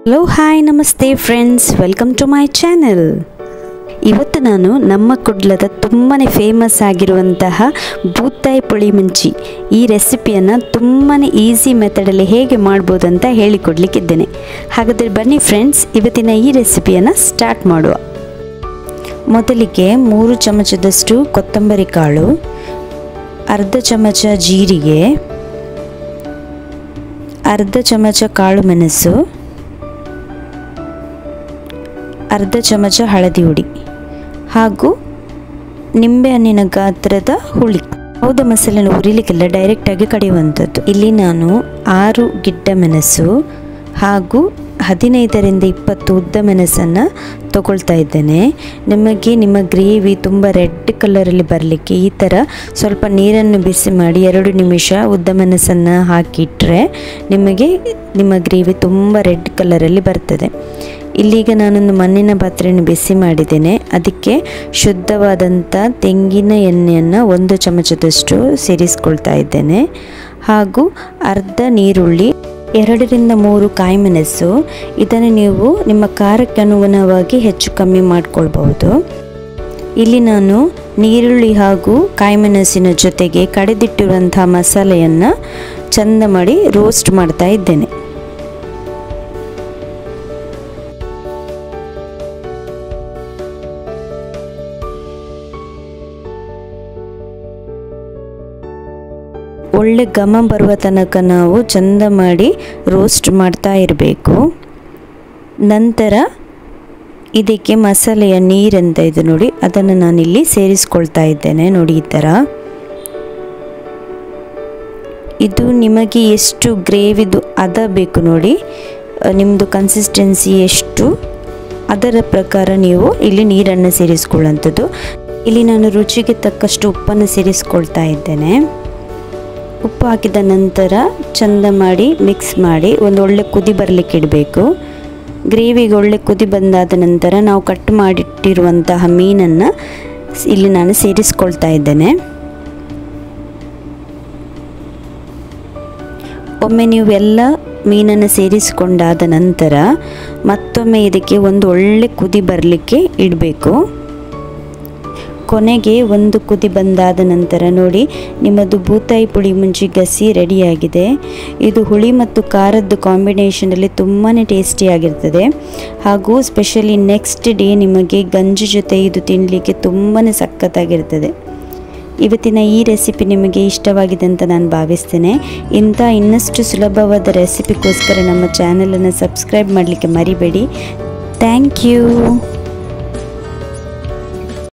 hello hi ನಮಸ್ತೆ friends welcome to my channel ಇವತ್ತು ನಾನು ನಮ್ಮ ಕುಡ್ಲದ ತುಂಬಾ ಫೇಮಸ್ ಆಗಿರುವಂತಹ ಬೂತಾಯಿ ಪುಳಿ ಮುಂಚಿ ಈ ರೆಸಿಪಿಯನ್ನು ತುಂಬಾ ಈಸಿ ಮೆಥಡಲ್ಲಿ ಹೇಗೆ ಮಾಡ್ಬೋದು ಅಂತ ಹೇಳಿಕೊಡ್ಲಿಕ್ಕಿದ್ದೇನೆ ಹಾಗಾದರೆ ಬನ್ನಿ ಫ್ರೆಂಡ್ಸ್ ಇವತ್ತಿನ ಈ ರೆಸಿಪಿಯನ್ನು ಸ್ಟಾರ್ಟ್ ಮಾಡುವ ಮೊದಲಿಗೆ ಮೂರು ಚಮಚದಷ್ಟು ಕೊತ್ತಂಬರಿ ಕಾಳು ಅರ್ಧ ಚಮಚ ಜೀರಿಗೆ ಅರ್ಧ ಚಮಚ ಕಾಳು ಮೆಣಸು ಅರ್ಧ ಚಮಚ ಹಳದಿ ಹುಡಿ ಹಾಗೂ ನಿಂಬೆಹಣ್ಣಿನ ಗಾತ್ರದ ಹುಳಿ ಯಾವುದೇ ಮಸಾಲೆನ ಹುರಿಲಿಕ್ಕೆಲ್ಲ ಡೈರೆಕ್ಟಾಗಿ ಕಡಿಯುವಂಥದ್ದು ಇಲ್ಲಿ ನಾನು ಆರು ಗಿಡ್ಡ ಮೆಣಸು ಹಾಗೂ ಹದಿನೈದರಿಂದ ಇಪ್ಪತ್ತು ಉದ್ದ ಮೆಣಸನ್ನು ತಗೊಳ್ತಾ ಇದ್ದೇನೆ ನಿಮಗೆ ನಿಮ್ಮ ಗ್ರೇವಿ ತುಂಬ ರೆಡ್ ಕಲರಲ್ಲಿ ಬರಲಿಕ್ಕೆ ಈ ಥರ ಸ್ವಲ್ಪ ನೀರನ್ನು ಬಿಸಿ ಮಾಡಿ ಎರಡು ನಿಮಿಷ ಉದ್ದ ಮೆಣಸನ್ನು ಹಾಕಿಟ್ರೆ ನಿಮಗೆ ನಿಮ್ಮ ಗ್ರೇವಿ ತುಂಬ ರೆಡ್ ಕಲರಲ್ಲಿ ಬರ್ತದೆ ಇಲ್ಲೀಗ ನಾನೊಂದು ಮಣ್ಣಿನ ಪಾತ್ರೆಯನ್ನು ಬಿಸಿ ಮಾಡಿದ್ದೇನೆ ಅದಕ್ಕೆ ಶುದ್ಧವಾದಂಥ ತೆಂಗಿನ ಎಣ್ಣೆಯನ್ನು ಒಂದು ಚಮಚದಷ್ಟು ಸೇರಿಸ್ಕೊಳ್ತಾ ಇದ್ದೇನೆ ಹಾಗೂ ಅರ್ಧ ನೀರುಳ್ಳಿ ಎರಡರಿಂದ ಮೂರು ಕಾಯಿಮೆಣಸು ಇದನ್ನು ನೀವು ನಿಮ್ಮ ಖಾರಕ್ಕೆ ಅನುಗುಣವಾಗಿ ಹೆಚ್ಚು ಕಮ್ಮಿ ಮಾಡಿಕೊಳ್ಬಹುದು ಇಲ್ಲಿ ನಾನು ನೀರುಳ್ಳಿ ಹಾಗೂ ಕಾಯಿಮೆಣಸಿನ ಜೊತೆಗೆ ಕಡೆದಿಟ್ಟಿರುವಂಥ ಮಸಾಲೆಯನ್ನು ಚಂದ ಮಾಡಿ ರೋಸ್ಟ್ ಮಾಡ್ತಾ ಇದ್ದೇನೆ ಒಳ್ಳೆ ಘಮ ಬರುವ ತನಕ ನಾವು ಚಂದ ಮಾಡಿ ರೋಸ್ಟ್ ಮಾಡ್ತಾ ಇರಬೇಕು ನಂತರ ಇದಕ್ಕೆ ಮಸಾಲೆಯ ನೀರಂತ ಇದೆ ನೋಡಿ ಅದನ್ನು ನಾನಿಲ್ಲಿ ಸೇರಿಸ್ಕೊಳ್ತಾ ಇದ್ದೇನೆ ನೋಡಿ ಈ ಥರ ಇದು ನಿಮಗೆ ಎಷ್ಟು ಗ್ರೇವಿದು ಅದ ಬೇಕು ನೋಡಿ ನಿಮ್ಮದು ಕನ್ಸಿಸ್ಟೆನ್ಸಿ ಎಷ್ಟು ಅದರ ಪ್ರಕಾರ ನೀವು ಇಲ್ಲಿ ನೀರನ್ನು ಸೇರಿಸ್ಕೊಳ್ಳುವಂಥದ್ದು ಇಲ್ಲಿ ನಾನು ರುಚಿಗೆ ತಕ್ಕಷ್ಟು ಉಪ್ಪನ್ನು ಸೇರಿಸ್ಕೊಳ್ತಾ ಇದ್ದೇನೆ ಉಪ್ಪು ಹಾಕಿದ ನಂತರ ಚಂದ ಮಾಡಿ ಮಿಕ್ಸ್ ಮಾಡಿ ಒಂದು ಒಳ್ಳೆ ಕುದಿ ಬರಲಿಕ್ಕೆ ಇಡಬೇಕು ಗ್ರೇವಿಗೆ ಒಳ್ಳೆ ಕುದಿ ಬಂದಾದ ನಂತರ ನಾವು ಕಟ್ ಮಾಡಿಟ್ಟಿರುವಂತಹ ಮೀನನ್ನು ಇಲ್ಲಿ ನಾನು ಸೇರಿಸ್ಕೊಳ್ತಾ ಇದ್ದೇನೆ ಒಮ್ಮೆ ನೀವು ಎಲ್ಲ ಮೀನನ್ನು ಸೇರಿಸಿಕೊಂಡಾದ ನಂತರ ಮತ್ತೊಮ್ಮೆ ಇದಕ್ಕೆ ಒಂದು ಒಳ್ಳೆ ಕುದಿ ಬರಲಿಕ್ಕೆ ಇಡಬೇಕು ಕೊನೆಗೆ ಒಂದು ಕುದಿ ಬಂದಾದ ನಂತರ ನೋಡಿ ನಿಮ್ಮದು ಬೂತಾಯಿ ಪುಳಿ ಮುಂಚಿ ಗಸಿ ರೆಡಿಯಾಗಿದೆ ಇದು ಹುಳಿ ಮತ್ತು ಖಾರದ್ದು ಕಾಂಬಿನೇಷನಲ್ಲಿ ತುಂಬಾ ಟೇಸ್ಟಿಯಾಗಿರ್ತದೆ ಹಾಗೂ ಸ್ಪೆಷಲಿ ನೆಕ್ಸ್ಟ್ ಡೇ ನಿಮಗೆ ಗಂಜಿ ಜೊತೆ ಇದು ತಿನ್ನಲಿಕ್ಕೆ ತುಂಬಾ ಸಖತ್ತಾಗಿರ್ತದೆ ಇವತ್ತಿನ ಈ ರೆಸಿಪಿ ನಿಮಗೆ ಇಷ್ಟವಾಗಿದೆ ಅಂತ ನಾನು ಭಾವಿಸ್ತೇನೆ ಇಂಥ ಇನ್ನಷ್ಟು ಸುಲಭವಾದ ರೆಸಿಪಿಗೋಸ್ಕರ ನಮ್ಮ ಚಾನಲನ್ನು ಸಬ್ಸ್ಕ್ರೈಬ್ ಮಾಡಲಿಕ್ಕೆ ಮರಿಬೇಡಿ ಥ್ಯಾಂಕ್ ಯು